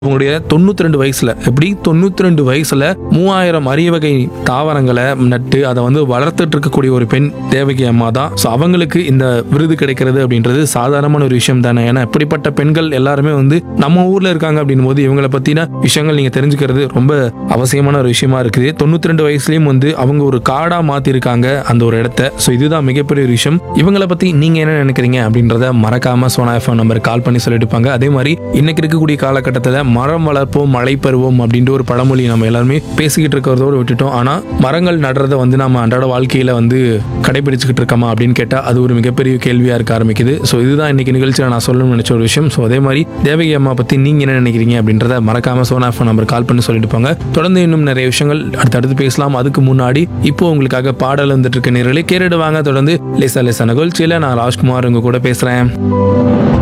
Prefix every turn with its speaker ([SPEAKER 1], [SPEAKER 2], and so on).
[SPEAKER 1] அவங்களுடைய தொண்ணூத்தி ரெண்டு வயசுல எப்படி தொண்ணூத்தி ரெண்டு வயசுல மூவாயிரம் அரிய வகை தாவரங்களை நட்டு அதை வந்து வளர்த்துட்டு இருக்கக்கூடிய ஒரு பெண் தேவகி அம்மா தான் ஸோ அவங்களுக்கு இந்த விருது கிடைக்கிறது அப்படின்றது சாதாரணமான ஒரு விஷயம் தானே ஏன்னா இப்படிப்பட்ட பெண்கள் எல்லாருமே வந்து நம்ம ஊர்ல இருக்காங்க அப்படின் போது இவங்களை பத்தின விஷயங்கள் நீங்க தெரிஞ்சுக்கிறது ரொம்ப அவசியமான ஒரு விஷயமா இருக்குது தொண்ணூத்தி ரெண்டு வயசுலயும் வந்து அவங்க ஒரு காடா மாத்திருக்காங்க அந்த ஒரு இடத்த ஸோ இதுதான் மிகப்பெரிய ஒரு விஷயம் இவங்களை பத்தி நீங்க என்ன நினைக்கிறீங்க அப்படின்றத மறக்காம சோனா எஃப்எம் நம்பர் கால் பண்ணி சொல்லிட்டு இருப்பாங்க அதே மாதிரி இன்னைக்கு இருக்கக்கூடிய காலகட்டத்தில் மரம் வளர்ப்போம் மழை பெறுவோம் அப்படின்ற ஒரு பழமொழி நம்ம எல்லாருமே பேசிக்கிட்டு இருக்கிறதோடு விட்டுட்டோம் ஆனா மரங்கள் நடுறதை வந்து நம்ம அன்றாட வாழ்க்கையில வந்து கடைபிடிச்சுக்கிட்டு இருக்கோமா அப்படின்னு கேட்டா அது ஒரு மிகப்பெரிய கேள்வியா இருக்க ஆரம்பிக்குது ஸோ இதுதான் இன்னைக்கு நிகழ்ச்சியில் நான் சொல்லணும்னு நினைச்ச ஒரு விஷயம் ஸோ அதே மாதிரி தேவகி அம்மா பத்தி நீங்க என்ன நினைக்கிறீங்க அப்படின்றத மறக்காம சோனா எஃப்எம் நம்பர் கால் பண்ணி சொல்லிட்டு போங்க தொடர்ந்து இன்னும் நிறைய விஷயங்கள் அடுத்தடுத்து பேசலாம் அதுக்கு முன்னாடி இப்போ உங்களுக்காக பாடல் வந்துட்டு இருக்க நேரலை கேட்டுடுவாங்க தொடர்ந்து லேசா லேசா நிகழ்ச்சியில நான் ராஜ்குமார் உங்க கூட பேசுறேன்